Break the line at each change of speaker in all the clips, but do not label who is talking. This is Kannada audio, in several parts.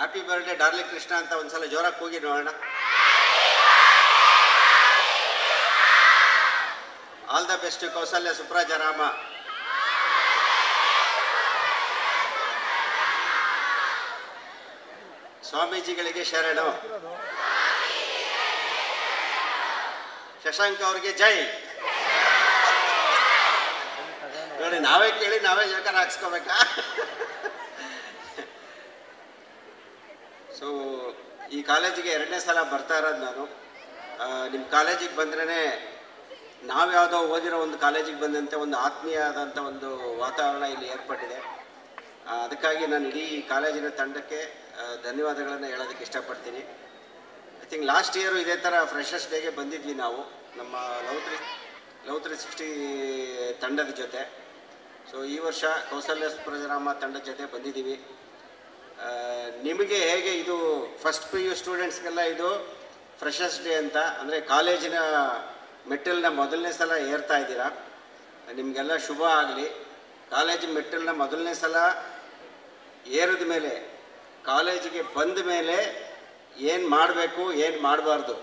ಹ್ಯಾಪಿ ಬರ್ಡೇ ಡಾರ್ಲಿ ಕೃಷ್ಣ ಅಂತ ಒಂದ್ಸಲ ಜೋರಾಗಿ ಕೂಗಿ ನೋಡೋಣ ಆಲ್ ದ ಬೆಸ್ಟ್ ಕೌಸಲ್ಯ ಸುಪ್ರಾಜರಾಮ ಸ್ವಾಮೀಜಿಗಳಿಗೆ ಶರಣು ಶಶಾಂಕ್ ಅವ್ರಿಗೆ ಜೈ ನೋಡಿ ನಾವೇ ಕೇಳಿ ನಾವೇ ಜೋಕರ್ ಹಾಕ್ಸ್ಕೋಬೇಕಾ ಸೊ ಈ ಕಾಲೇಜಿಗೆ ಎರಡನೇ ಸಲ ಬರ್ತಾ ಇರೋದು ನಾನು ನಿಮ್ಮ ಕಾಲೇಜಿಗೆ ಬಂದ್ರೇ ನಾವು ಯಾವುದೋ ಓದಿರೋ ಒಂದು ಕಾಲೇಜಿಗೆ ಬಂದಂತೆ ಒಂದು ಆತ್ಮೀಯವಾದಂಥ ಒಂದು ವಾತಾವರಣ ಇಲ್ಲಿ ಏರ್ಪಟ್ಟಿದೆ ಆ, ಅದಕ್ಕಾಗಿ ನಾನು ಇಡೀ ಕಾಲೇಜಿನ ತಂಡಕ್ಕೆ ಆ, ಧನ್ಯವಾದಗಳನ್ನು ಹೇಳೋದಕ್ಕೆ ಇಷ್ಟಪಡ್ತೀನಿ ಐ ಥಿಂಕ್ ಲಾಸ್ಟ್ ಇಯರು ಇದೇ ಥರ ಫ್ರೆಶರ್ಸ್ ಡೇಗೆ ಬಂದಿದ್ವಿ ನಾವು ನಮ್ಮ love three love three sixty ತಂಡದ ಜೊತೆ ಸೊ ಈ ವರ್ಷ ಕೌಸಲ್ಯ ಪ್ರಜರಾಮ ತಂಡದ ಜೊತೆ ಬಂದಿದ್ದೀವಿ ಆ, ನಿಮಗೆ ಹೇಗೆ ಇದು ಫಸ್ಟ್ ಪಿ ಯು ಸ್ಟೂಡೆಂಟ್ಸ್ಗೆಲ್ಲ ಇದು ಫ್ರೆಶರ್ಸ್ ಡೇ ಅಂತ ಅಂದರೆ ಕಾಲೇಜಿನ ಮೆಟ್ಟಲನ್ನ ಮೊದಲನೇ ಸಲ ಏರ್ತಾ ಇದ್ದೀರಾ ನಿಮಗೆಲ್ಲ ಶುಭ ಆಗಲಿ ಕಾಲೇಜ್ ಮೆಟ್ಟಲನ್ನ ಮೊದಲನೇ ಸಲ ಏರಿದ ಮೇಲೆ ಕಾಲೇಜಿಗೆ ಬಂದ ಮೇಲೆ ಏನು ಮಾಡಬೇಕು ಏನು ಮಾಡಬಾರ್ದು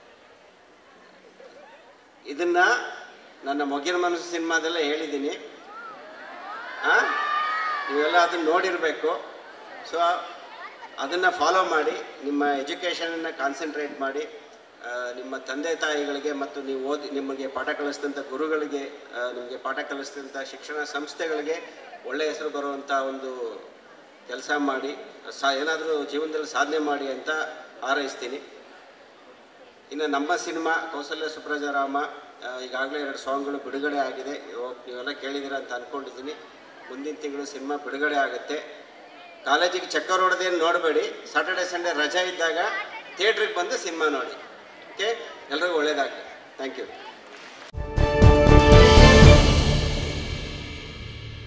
ಇದನ್ನು ನನ್ನ ಮೊಗಿನ ಮನಸ್ಸು ಸಿನಿಮಾದಲ್ಲೇ ಹೇಳಿದ್ದೀನಿ ಆ? ನೀವೆಲ್ಲ ಅದನ್ನು ನೋಡಿರಬೇಕು ಸೊ ಅದನ್ನು ಫಾಲೋ ಮಾಡಿ ನಿಮ್ಮ ಎಜುಕೇಷನನ್ನು ಕಾನ್ಸಂಟ್ರೇಟ್ ಮಾಡಿ ಆ, ನಿಮ್ಮ ತಂದೆ ತಾಯಿಗಳಿಗೆ ಮತ್ತು ನೀವು ಓದಿ ನಿಮಗೆ ಪಾಠ ಕಲಿಸಿದಂಥ ಗುರುಗಳಿಗೆ ಆ, ನಿಮಗೆ ಪಾಠ ಕಲಿಸಿದಂಥ ಶಿಕ್ಷಣ ಸಂಸ್ಥೆಗಳಿಗೆ ಒಳ್ಳೆಯ ಹೆಸರು ಬರುವಂಥ ಒಂದು ಕೆಲಸ ಮಾಡಿ ಸಾ ಏನಾದರೂ ಜೀವನದಲ್ಲಿ ಸಾಧನೆ ಮಾಡಿ ಅಂತ ಹಾರೈಸ್ತೀನಿ ಇನ್ನು ನಮ್ಮ ಸಿನಿಮಾ ಕೌಸಲ್ಯ ಸುಪ್ರಜಾರಾಮ ಈಗಾಗಲೇ ಎರಡು ಸಾಂಗ್ಗಳು ಬಿಡುಗಡೆ ಆಗಿದೆ ಇವಾಗ ನೀವೆಲ್ಲ ಕೇಳಿದ್ದೀರ ಅಂತ ಅಂದ್ಕೊಂಡಿದ್ದೀನಿ ಮುಂದಿನ ತಿಂಗಳು ಸಿನಿಮಾ ಬಿಡುಗಡೆ ಆಗುತ್ತೆ ಕಾಲೇಜಿಗೆ ಚಕ್ಕರ್ ಹೊಡೆದೇನು ನೋಡಬೇಡಿ ಸಾಟರ್ಡೆ ಸಂಡೇ ರಜಾ ಇದ್ದಾಗ ಥಿಯೇಟ್ರಿಗೆ ಬಂದು ಸಿನಿಮಾ ನೋಡಿ ಓಕೆ ಎಲ್ರಿಗೂ ಒಳ್ಳೇದಾಗಲಿ ಥ್ಯಾಂಕ್ ಯು